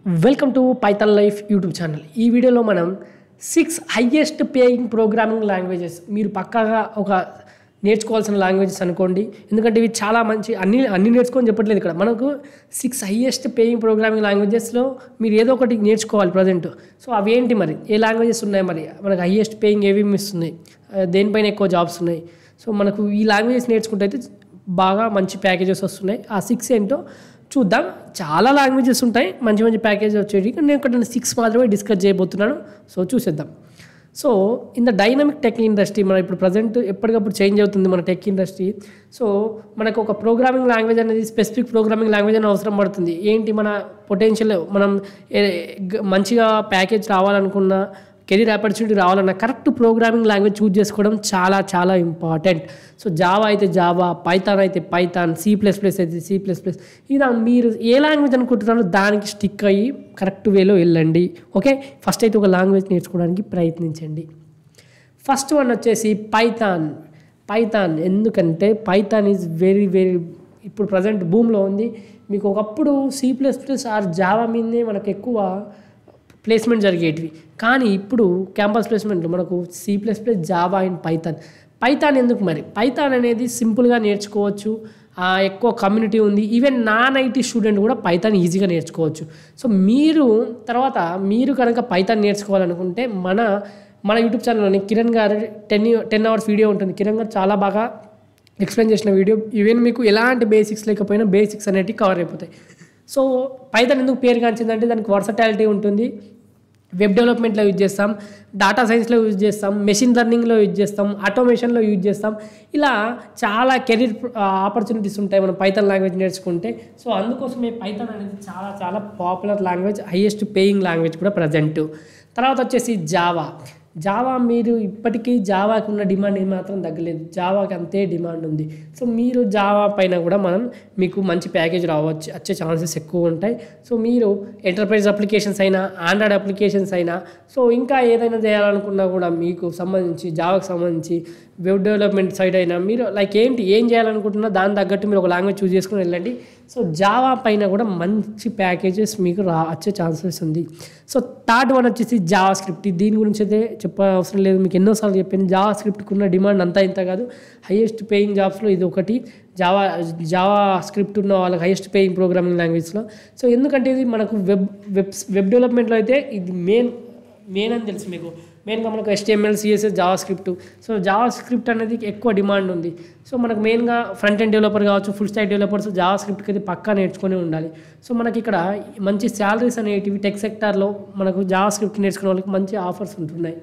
welcome to Python life YouTube channel ఈ వీడియోలో మనం six highest paying programming languages మీరు పక్కాగా ఒక నేర్చుకోవాల్సిన లాంగ్వేజెస్ అనుకోండి ఎందుకంటే ఇవి చాలా మంచి అన్ని అన్ని నేర్చుకొని చెప్పట్లేదు ఇక్కడ మనకు సిక్స్ హయ్యెస్ట్ పేయింగ్ ప్రోగ్రామింగ్ లాంగ్వేజెస్లో మీరు ఏదో ఒకటి నేర్చుకోవాలి ప్రజెంట్ సో అవి ఏంటి మరి ఏ లాంగ్వేజెస్ ఉన్నాయి మరి మనకు హయ్యెస్ట్ పేయింగ్ ఏవి ఇస్తున్నాయి ఆ, దేనిపైన ఎక్కువ జాబ్స్ ఉన్నాయి సో మనకు ఈ లాంగ్వేజెస్ నేర్చుకుంటే అయితే బాగా మంచి ప్యాకేజెస్ వస్తున్నాయి ఆ సిక్స్ ఏంటో చూద్దాం చాలా లాంగ్వేజెస్ ఉంటాయి మంచి మంచి ప్యాకేజ్ వచ్చేవి కానీ నేను ఇక్కడ సిక్స్ మాత్రమే డిస్కస్ చేయబోతున్నాను సో చూసేద్దాం so in the dynamic tech industry మన ఇప్పుడు ప్రజెంట్ ఎప్పటికప్పుడు చేంజ్ అవుతుంది మన టెక్ ఇండస్ట్రీ సో మనకు ఒక ప్రోగ్రామింగ్ లాంగ్వేజ్ అనేది స్పెసిఫిక్ ప్రోగ్రామింగ్ లాంగ్వేజ్ అనేది అవసరం పడుతుంది ఏంటి మన పొటెన్షియల్ మనం ఏ- గ- మంచిగా ప్యాకేజ్ రావాలనుకున్న కెరీర్ ఆపర్చునిటీ రావాలన్న కరెక్ట్ ప్రోగ్రామింగ్ లాంగ్వేజ్ చూజ్ చేసుకోవడం చాలా చాలా ఇంపార్టెంట్ సో జావా అయితే జావా పైథాన్ అయితే పైథాన్ సి ప్లస్ ప్లస్ అయితే సి ప్లస్ ప్లస్ ఇలా మీరు ఏ లాంగ్వేజ్ అనుకుంటున్నారో దానికి స్టిక్ అయ్యి కరెక్ట్ వేలో వెళ్ళండి ఓకే ఫస్ట్ అయితే ఒక లాంగ్వేజ్ నేర్చుకోవడానికి ప్రయత్నించండి ఫస్ట్ వన్ వచ్చేసి పైథాన్ పైథాన్ ఎందుకంటే పైథాన్ ఈజ్ వెరీ వెరీ ఇప్పుడు ప్రజెంట్ భూమిలో ఉంది మీకు ఒకప్పుడు C plus plus or Java మీదనే మనకు ఎక్కువ ప్లేస్మెంట్ జరిగేటివి కానీ ఇప్పుడు క్యాంపస్ ప్లేస్మెంట్లో మనకు C plus plus Java and Python Python ఎందుకు మరి పైథాన్ అనేది సింపుల్గా నేర్చుకోవచ్చు ఆ, ఎక్కువ కమ్యూనిటీ ఉంది ఈవెన్ నాన్ ఐటీ స్టూడెంట్ కూడా పైథాన్ ఈజీగా నేర్చుకోవచ్చు సో మీరు తర్వాత మీరు కనుక పైథాన్ నేర్చుకోవాలనుకుంటే మన మన యూట్యూబ్ ఛానల్లోని కిరణ్ గారు టెన్ టెన్ అవర్స్ వీడియో ఉంటుంది కిరణ్ గారు చాలా బాగా ఎక్స్ప్లెయిన్ చేసిన వీడియో ఈవెన్ మీకు ఎలాంటి బేసిక్స్ లేకపోయినా బేసిక్స్ అనేటివి కవర్ అయిపోతాయి సో పైథాన్ ఎందుకు పేరు కాంచిందంటే దానికి వర్సటాలిటీ ఉంటుంది వెబ్ డెవలప్మెంట్లో యూజ్ చేస్తాం డాటా సైన్స్లో యూజ్ చేస్తాం మెషిన్ లెర్నింగ్లో యూజ్ చేస్తాం ఆటోమేషన్లో యూజ్ చేస్తాం ఇలా చాలా కెరీర్ ఆపర్చునిటీస్ ఉంటాయి మనం పైథాన్ లాంగ్వేజ్ నేర్చుకుంటే సో అందుకోసమే పైథాన్ అనేది చాలా చాలా popular language highest paying language కూడా ప్రజెంట్ తర్వాత వచ్చేసి జావా జావా మీరు ఇప్పటికీ జావాకి ఉన్న డిమాండ్ ఏమాత్రం తగ్గలేదు జావాకి అంతే డిమాండ్ ఉంది సో మీరు జావా పైన కూడా మనం మీకు మంచి ప్యాకేజ్ రావచ్చు వచ్చే ఛాన్సెస్ ఎక్కువ ఉంటాయి సో మీరు ఎంటర్ప్రైజ్ అప్లికేషన్స్ అయినా ఆండ్రాయిడ్ అప్లికేషన్స్ అయినా సో ఇంకా ఏదైనా చేయాలనుకున్నా కూడా మీకు సంబంధించి జావాకి సంబంధించి వెబ్ డెవలప్మెంట్ సైడ్ అయినా మీరు లైక్ ఏంటి ఏం చేయాలనుకుంటున్నా దాని తగ్గట్టు మీరు ఒక లాంగ్వేజ్ చూస్ చేసుకుని వెళ్ళండి సో జావా పైన కూడా మంచి ప్యాకేజెస్ మీకు రా వచ్చే ఛాన్సెస్ ఉంది సో థర్డ్ వన్ వచ్చేసి జావా స్క్రిప్ట్ దీని గురించి అయితే చెప్ప అవసరం లేదు మీకు ఎన్నోసార్లు చెప్పాను జావా స్క్రిప్ట్కి ఉన్న డిమాండ్ అంతా ఇంత కాదు హైయెస్ట్ పేయింగ్ జాబ్స్లో ఇది ఒకటి జావా జావా స్క్రిప్ట్ ఉన్న వాళ్ళకి హైయెస్ట్ పేయింగ్ ప్రోగ్రామింగ్ లాంగ్వేజ్లో సో ఎందుకంటే ఇది మనకు వెబ్ వెబ్ వెబ్ డెవలప్మెంట్లో అయితే ఇది మెయిన్ మెయిన్ అని తెలుసు మీకు మెయిన్గా మనకు HTML CSS JavaScript so JavaScript అనేది ఎక్కువ డిమాండ్ ఉంది సో మనకు మెయిన్గా ఫ్రంట్ ఎండ్ డెవలపర్ కావచ్చు ఫుల్ స్టాక్ డెవలపర్స్ జావా స్క్రిప్ట్కి అయితే పక్కా నేర్చుకొని ఉండాలి సో మనకి ఇక్కడ మంచి శాలరీస్ అనేటివి టెక్ సెక్టార్లో మనకు జావా స్క్రిప్ట్ నేర్చుకునే వాళ్ళకి మంచి ఆఫర్స్ ఉంటున్నాయి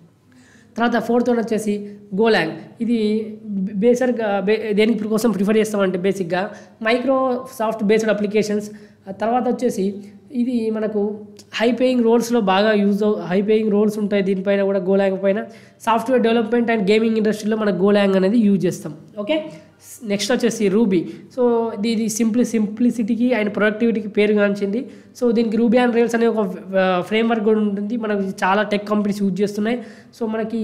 తర్వాత ఫోర్త్ వన్ వచ్చేసి గోలాంగ్ ఇది బేసర్గా బే దేనికి కోసం ప్రిఫర్ చేస్తామంటే బేసిక్గా మైక్రో సాఫ్ట్ బేస్డ్ అప్లికేషన్స్ తర్వాత వచ్చేసి ఇది మనకు హై పేయింగ్ రోల్స్లో బాగా యూజ్ హై పేయింగ్ రోల్స్ ఉంటాయి దీనిపైన కూడా గోలాంగ్ పైన సాఫ్ట్వేర్ డెవలప్మెంట్ అండ్ గేమింగ్ ఇండస్ట్రీలో మన గోలాంగ్ అనేది యూజ్ చేస్తాం ఓకే నెక్స్ట్ వచ్చేసి రూబీ సో ఇది సింప్లి సింప్లిసిటీకి అండ్ ప్రొడక్టివిటీకి పేరు గాంచింది సో దీనికి రూబీ అండ్ రేల్స్ అనే ఒక ఫ్రేమ్ వర్క్ కూడా ఉంటుంది మనకు చాలా టెక్ కంపెనీస్ యూజ్ చేస్తున్నాయి సో మనకి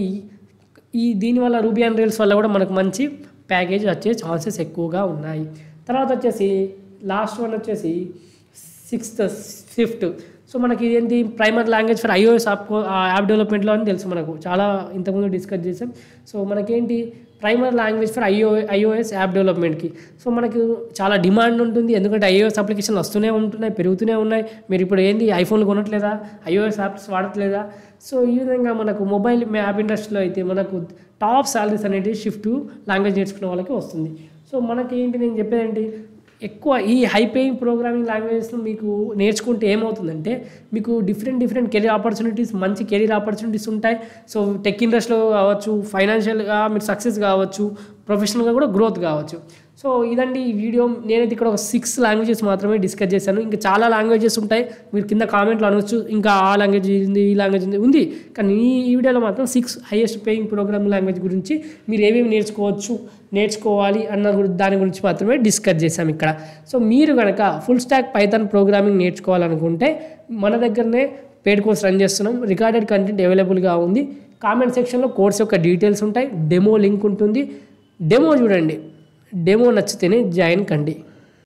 ఈ దీనివల్ల రూబీ అండ్ రేల్స్ వల్ల కూడా మనకు మంచి ప్యాకేజ్ వచ్చే ఛాన్సెస్ ఎక్కువగా ఉన్నాయి తర్వాత వచ్చేసి లాస్ట్ వన్ వచ్చేసి సిక్స్త్ ఫిఫ్త్ సో మనకి ఇదేంటి primer language for iOS app app డెవలప్మెంట్లో అని తెలుసు మనకు చాలా ఇంతకుముందు డిస్కస్ చేసాం సో మనకేంటి primer language for I O iOS app డెవలప్మెంట్కి సో మనకు చాలా డిమాండ్ ఉంటుంది ఎందుకంటే ఐఓఎస్ అప్లికేషన్లు వస్తూనే ఉంటున్నాయి పెరుగుతూనే ఉన్నాయి మీరు ఇప్పుడు ఏంది ఐఫోన్లు కొనట్లేదా ఐఓఎస్ యాప్స్ వాడట్లేదా సో ఈ విధంగా మనకు మొబైల్ యాప్ ఇండస్ట్రీలో అయితే మనకు టాప్ సాలరీస్ అనేది షిఫ్ట్ లాంగ్వేజ్ నేర్చుకునే వాళ్ళకి వస్తుంది సో మనకి ఏంటి నేను చెప్పేది ఏంటి ఎక్కువ ఈ హై పేయింగ్ ప్రోగ్రామింగ్ లాంగ్వేజెస్ మీకు నేర్చుకుంటే ఏమవుతుందంటే మీకు డిఫరెంట్ డిఫరెంట్ కెరీర్ ఆపర్చునిటీస్ మంచి కెరీర్ ఆపర్చునిటీస్ ఉంటాయి సో టెక్ ఇండస్ట్రీలో కావచ్చు ఫైనాన్షియల్గా మీరు సక్సెస్ కావచ్చు ప్రొఫెషనల్గా కూడా గ్రోత్ కావచ్చు సో ఇదండి ఈ వీడియో నేనైతే ఇక్కడ ఒక సిక్స్ లాంగ్వేజెస్ మాత్రమే డిస్కస్ చేశాను ఇంకా చాలా లాంగ్వేజెస్ ఉంటాయి మీరు కింద కామెంట్లో అనవచ్చు ఇంకా ఆ లాంగ్వేజ్ ఉంది ఈ లాంగ్వేజ్ ఉంది ఉంది కానీ ఈ ఈ వీడియోలో మాత్రం six highest paying programming language గురించి మీరు ఏమేమి నేర్చుకోవచ్చు నేర్చుకోవాలి అన్న గురి- దాని గురించి మాత్రమే డిస్కస్ చేశాం ఇక్కడ సో మీరు కనుక ఫుల్ స్టాక్ పైథాన్ ప్రోగ్రామింగ్ నేర్చుకోవాలనుకుంటే మన దగ్గరనే పేడ్ కోర్స్ రన్ చేస్తున్నాం రికార్డెడ్ కంటెంట్ అవైలబుల్గా ఉంది కామెంట్ సెక్షన్లో కోర్స్ యొక్క డీటెయిల్స్ ఉంటాయి డెమో లింక్ ఉంటుంది డెమో చూడండి డెమో నచ్చితేనే జాయిన్ కండి